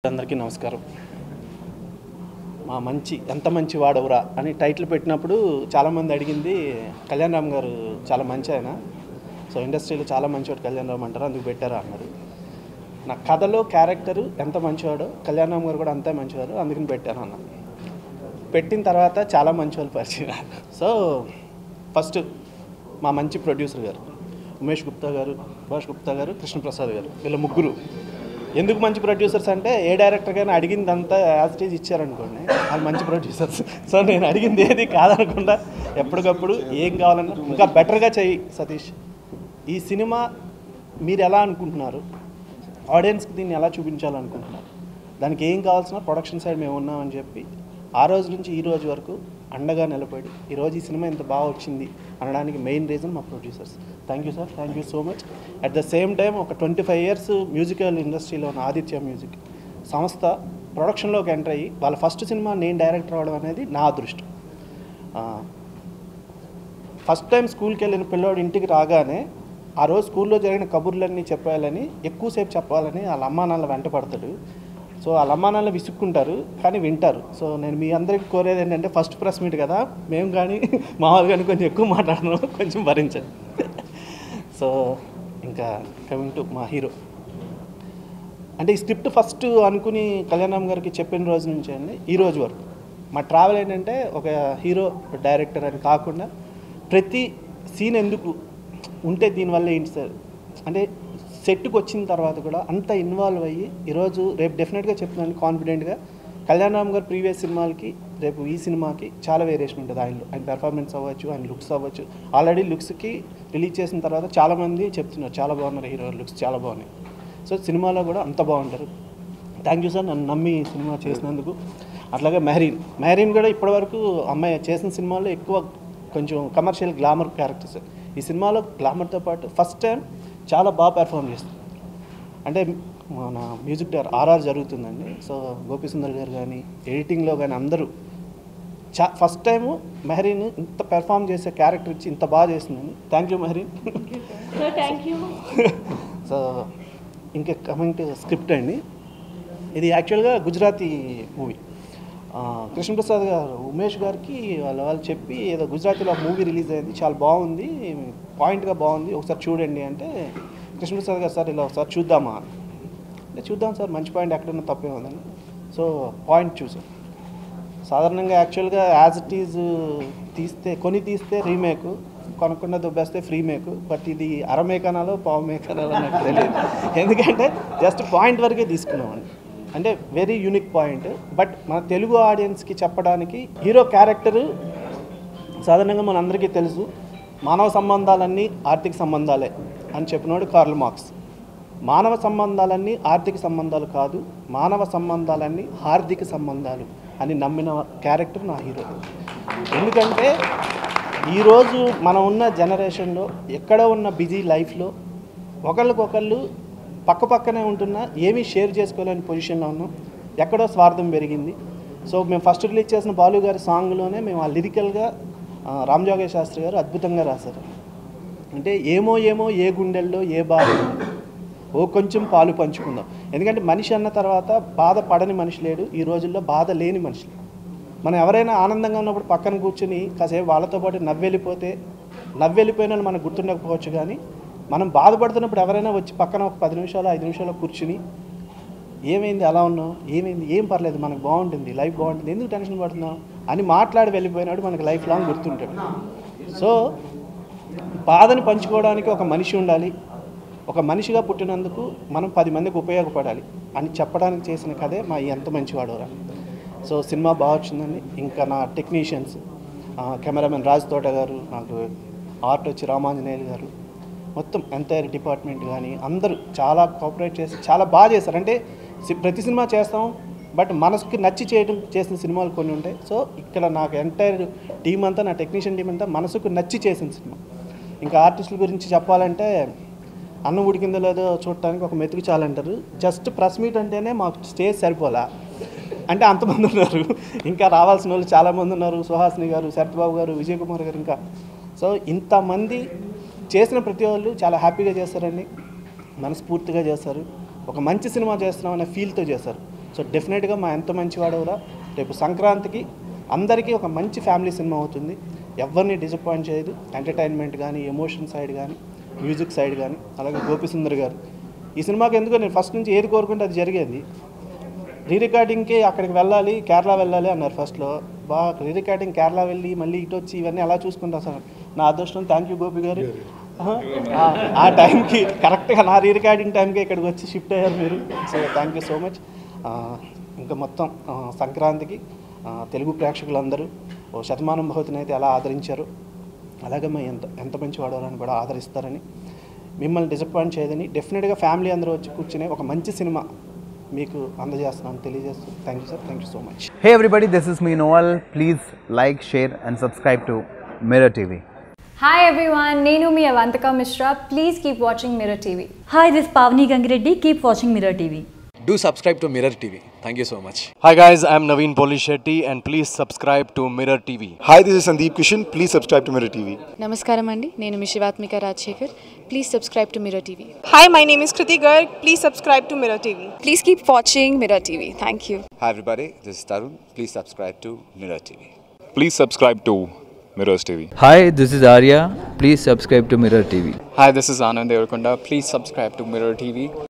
అందరికీ నమస్కారం మా మంచి ఎంత మంచి వాడవురా అని టైటిల్ పెట్టినప్పుడు చాలామంది అడిగింది కళ్యాణ్ రామ్ గారు చాలా మంచి ఆయన సో ఇండస్ట్రీలో చాలా మంచివాడు కళ్యాణ్ రామ్ అంటారు అందుకు పెట్టారా అన్నారు నా కథలో క్యారెక్టరు ఎంత మంచివాడో కళ్యాణ్ రామ్ గారు కూడా అంతే మంచివారు అందుకని పెట్టాను అన్న పెట్టిన తర్వాత చాలా మంచి వాళ్ళు పరిచయం అయ్యారు. సో ఫస్ట్ మా మంచి ప్రొడ్యూసర్ గారు ఉమేష్ గుప్తా గారు సుభాష్ గుప్తా గారు కృష్ణప్రసాద్ గారు వీళ్ళ ముగ్గురు ఎందుకు మంచి ప్రొడ్యూసర్స్ అంటే ఏ డైరెక్టర్ కానీ అడిగిందంతా యాజ్ ఇట్ ఈజ్ ఇచ్చారనుకోండి వాళ్ళు మంచి ప్రొడ్యూసర్స్ సో నేను అడిగింది ఏది కాదనకుండా ఎప్పటికప్పుడు ఏం కావాలన్నా ఇంకా బెటర్గా చెయ్యి సతీష్ ఈ సినిమా మీరు ఎలా అనుకుంటున్నారు ఆడియన్స్కి దీన్ని ఎలా చూపించాలనుకుంటున్నారు దానికి ఏం కావాల్సిన ప్రొడక్షన్ సైడ్ మేము ఉన్నామని చెప్పి ఆ రోజు నుంచి ఈ రోజు వరకు అండగా నిలబడి ఈరోజు ఈ సినిమా ఇంత బాగా వచ్చింది అనడానికి మెయిన్ రీజన్ మా producers thank you sir thank you so much at the same time ఒక ట్వంటీ ఫైవ్ ఇయర్స్ మ్యూజికల్ ఇండస్ట్రీలో ఉన్న ఆదిత్య మ్యూజిక్ సంస్థ ప్రొడక్షన్లోకి ఎంటర్ అయ్యి వాళ్ళ ఫస్ట్ సినిమా నేను డైరెక్టర్ అవడం అనేది నా అదృష్టం ఆ, ఫస్ట్ టైం స్కూల్కి వెళ్ళిన పిల్లోడు ఇంటికి రాగానే ఆ రోజు స్కూల్లో జరిగిన కబుర్లన్నీ చెప్పాలని ఎక్కువసేపు చెప్పాలని వాళ్ళ అమ్మా నాన్న వెంట పడతాడు సో వాళ్ళ అమ్మా నాన్న విసుక్కుంటారు కానీ వింటారు సో నేను మీ అందరికీ కోరేది ఏంటంటే ఫస్ట్ ప్రెస్ మీట్ కదా మేము కానీ మామూలు కానీ కొంచెం ఎక్కువ మాట్లాడను కొంచెం భరించండి సో ఇంకా కమింగ్ టు మా హీరో అంటే ఈ స్క్రిప్ట్ ఫస్ట్ అనుకుని కళ్యాణం గారికి చెప్పిన రోజు నుంచి అండి ఈ రోజు వరకు మా ట్రావెల్ ఏంటంటే ఒక హీరో డైరెక్టర్ అని కాకుండా ప్రతి సీన్ ఎందుకు ఉంటే దీనివల్ల ఏంటి సార్ అంటే సెట్కి వచ్చిన తర్వాత కూడా అంత ఇన్వాల్వ్ అయ్యి ఈరోజు రేపు డెఫినెట్గా చెప్తున్నాను కాన్ఫిడెంట్గా కళ్యాణరామ్ గారు ప్రీవియస్ సినిమాలకి రేపు ఈ సినిమాకి చాలా వేరియేషన్ ఉంటుంది ఆయనలో ఆయన పెర్ఫార్మెన్స్ అవ్వచ్చు ఆయన లుక్స్ అవ్వచ్చు ఆల్రెడీ లుక్స్కి రిలీజ్ చేసిన తర్వాత చాలామంది చెప్తున్నారు చాలా బాగున్నారు హీరో లుక్స్ చాలా బాగున్నాయి సో సినిమాలో కూడా అంత బాగుంటారు థ్యాంక్ యూ సార్ నన్ను నమ్మి ఈ సినిమా చేసినందుకు అట్లాగే మెహరీన్ మెహరీన్ కూడా ఇప్పటివరకు అమ్మాయి చేసిన సినిమాల్లో ఎక్కువ కొంచెం కమర్షియల్ గ్లామర్ క్యారెక్టర్స్ ఈ సినిమాలో గ్లామర్తో పాటు ఫస్ట్ టైం చాలా బాగా పెర్ఫామ్ చేస్తుంది అంటే మన మ్యూజిక్ డైరెక్టర్ ఆర్ఆర్ జరుగుతుందండి సో గోపి సుందర్ గారు కానీ ఎడిటింగ్లో కానీ అందరూ చా ఫస్ట్ టైము మెహరీన్ ఇంత పెర్ఫామ్ చేసే క్యారెక్టర్ ఇచ్చి ఇంత బాగా చేసిందండి thank you Mehreen so thank you so ఇంకా కమింగ్ టు స్క్రిప్ట్ అండి ఇది యాక్చువల్గా గుజరాతీ మూవీ కృష్ణప్రసాద్ గారు ఉమేష్ గారికి వాళ్ళ వాళ్ళు చెప్పి ఏదో గుజరాతీలో ఒక మూవీ రిలీజ్ అయింది చాలా బాగుంది పాయింట్గా బాగుంది ఒకసారి చూడండి అంటే కృష్ణప్రసాద్ గారు సార్ ఇలా ఒకసారి చూద్దామా అంటే చూద్దాం సార్ మంచి పాయింట్ ఎక్కడన్నా తప్పే ఉందని సో పాయింట్ చూసాం సాధారణంగా యాక్చువల్గా యాజ్ ఇట్ ఈజ్ తీస్తే కొని తీస్తే రీమేక్ కొనకుండా దుబ్బేస్తే ఫ్రీ మేక్ బట్ ఇది అర మేకనాలో పావు మేకనాలో నాకు తెలియదు ఎందుకంటే జస్ట్ పాయింట్ వరకే తీసుకున్నామండి అంటే వెరీ యూనిక్ పాయింట్ బట్ మన తెలుగు ఆడియన్స్కి చెప్పడానికి హీరో క్యారెక్టరు సాధారణంగా మన అందరికీ తెలుసు మానవ సంబంధాలన్నీ ఆర్థిక సంబంధాలే అని చెప్పినోడు కార్ల్ మార్క్స్ మానవ సంబంధాలన్నీ ఆర్థిక సంబంధాలు కాదు మానవ సంబంధాలన్నీ హార్దిక సంబంధాలు అని నమ్మిన క్యారెక్టర్ నా హీరో ఎందుకంటే ఈరోజు మనం ఉన్న జనరేషన్లో ఎక్కడ ఉన్న బిజీ లైఫ్లో ఒకళ్ళకొకళ్ళు పక్క పక్కనే ఉంటున్నా ఏమీ షేర్ చేసుకోలేని పొజిషన్లో ఉన్నాం ఎక్కడో స్వార్థం పెరిగింది సో మేము ఫస్ట్ రిలీజ్ చేసిన బాలు గారి సాంగ్లోనే మేము ఆ లిరికల్గా రామ్ జోగేశ్ శాస్త్రి గారు అద్భుతంగా రాశారు అంటే ఏమో ఏమో ఏ గుండెల్లో ఏ బాధ ఉంది. ఓ కొంచెం పాలు పంచుకుందాం ఎందుకంటే మనిషి అన్న తర్వాత బాధ పడని మనిషి లేడు ఈ రోజుల్లో బాధ లేని మనిషి లేడు. మనం ఎవరైనా ఆనందంగా ఉన్నప్పుడు పక్కన కూర్చుని కాసేపు వాళ్ళతో పాటు నవ్వెళ్ళిపోతే నవ్వెళ్ళిపోయిన వాళ్ళు మనకు గుర్తుండకపోవచ్చు కానీ మనం బాధపడుతున్నప్పుడు ఎవరైనా వచ్చి పక్కన ఒక పది నిమిషాలు ఐదు నిమిషాలు కూర్చుని ఏమైంది అలా ఉన్నావు ఏమైంది ఏం పర్లేదు మనకు బాగుంటుంది లైఫ్ బాగుంటుంది ఎందుకు టెన్షన్ పడుతున్నావు అని మాట్లాడి వెళ్ళిపోయినాడు మనకు లైఫ్ లాంగ్ గుర్తుంటాడు సో బాధని పంచుకోవడానికి ఒక మనిషి ఉండాలి ఒక మనిషిగా పుట్టినందుకు మనం పది మందికి ఉపయోగపడాలి అని చెప్పడానికి చేసిన కథే మా ఈ ఎంత మంచివాడోరా సో సినిమా బాగా వచ్చిందండి ఇంకా నా టెక్నీషియన్స్ కెమెరామెన్ రాజ్ తోట గారు నాకు ఆర్ట్ వచ్చి రామాంజనేయులు గారు మొత్తం ఎంటైర్ డిపార్ట్మెంట్ కానీ అందరూ చాలా కోఆపరేట్ చేసి చాలా బాగా చేశారు అంటే సి- ప్రతి సినిమా చేస్తాం బట్ మనసుకి నచ్చి చేయడం చేసిన సినిమాలు కొన్ని ఉంటాయి సో ఇక్కడ నాకు ఎంటైర్ టీం అంతా నా టెక్నీషియన్ టీం అంతా మనసుకు నచ్చి చేసిన సినిమా ఇంకా ఆర్టిస్టుల గురించి చెప్పాలంటే అన్నం ఉడికిందో లేదో చూడటానికి ఒక మెతుకు చాలంటారు జస్ట్ ప్రెస్ మీట్ అంటేనే మాకు స్టేజ్ సరిపోలా అంటే అంతమంది ఉన్నారు ఇంకా రావాల్సిన వాళ్ళు చాలామంది ఉన్నారు సుహాసిని గారు శరత్బాబు గారు విజయ్ కుమార్ గారు ఇంకా సో ఇంతమంది చేసిన ప్రతి వాళ్ళు చాలా హ్యాపీగా చేస్తారండి మనస్ఫూర్తిగా చేస్తారు ఒక మంచి సినిమా చేస్తున్నాం అనే ఫీల్తో చేస్తారు సో డెఫినెట్గా మా ఎంత మంచివాడవరా రేపు సంక్రాంతికి అందరికీ ఒక మంచి ఫ్యామిలీ సినిమా అవుతుంది ఎవరిని డిసప్పాయింట్ చేయదు ఎంటర్టైన్మెంట్ కానీ ఎమోషన్ సైడ్ కానీ మ్యూజిక్ సైడ్ కానీ అలాగే గోపి సుందర్ గారు ఈ సినిమాకి ఎందుకో నేను ఫస్ట్ నుంచి ఏది కోరుకుంటే అది జరిగేది రీ రికార్డింగ్కి అక్కడికి వెళ్ళాలి కేరళ వెళ్ళాలి అన్నారు ఫస్ట్లో బాగా రీ రికార్డింగ్ కేరళ వెళ్ళి మళ్ళీ ఇటు వచ్చి ఇవన్నీ ఎలా చూసుకుంటా సార్ నా అదృష్టం థ్యాంక్ యూ గోపి గారు ఆహా, ఆ- ఆ టైంకి కరెక్ట్గా నా రీ రికార్డింగ్ టైంకి ఇక్కడికి వచ్చి షిఫ్ట్ అయ్యారు మీరు so thank you so much ఇంకా మొత్తం ఆ, సంక్రాంతికి ఆ, తెలుగు ప్రేక్షకులందరూ ఓ శతమానం భవతిని అయితే ఎలా ఆదరించారు అలాగే మేము ఎంత ఎంత మంచి వాడాలని కూడా ఆదరిస్తారని మిమ్మల్ని డిసప్పాయింట్ చేయదని డెఫినెట్గా ఫ్యామిలీ అందరూ వచ్చి కూర్చుని ఒక మంచి సినిమా మీకు అందజేస్తున్నాను తెలియజేస్తూ thank you sir thank you so much Hey everybody, this is me Noel. Please like, share, and subscribe to Mirror TV. Hi everyone, Nenu mi Avantika Mishra. Please keep watching Mirror TV. Hi, this is Pavni Gangireddy. Keep watching Mirror TV. Do subscribe to Mirror TV. Thank you so much. Hi guys, I'm Naveen Polishetty and please subscribe to Mirror TV. Hi, this is Sandeep Kishan. Please subscribe to Mirror TV. నమస్కారం అండి నేను మీ Shivathmika Rajasekhar please subscribe to Mirror TV Hi, my name is Kriti Garg. Please subscribe to Mirror TV. Please keep watching Mirror TV thank you Hi everybody, this is Tarun. Please subscribe to Mirror TV. Please subscribe to Mirrors TV. Hi, this is Arya. Please subscribe to Mirror TV. Hi, this is Anand Devarkonda. Please subscribe to Mirror TV.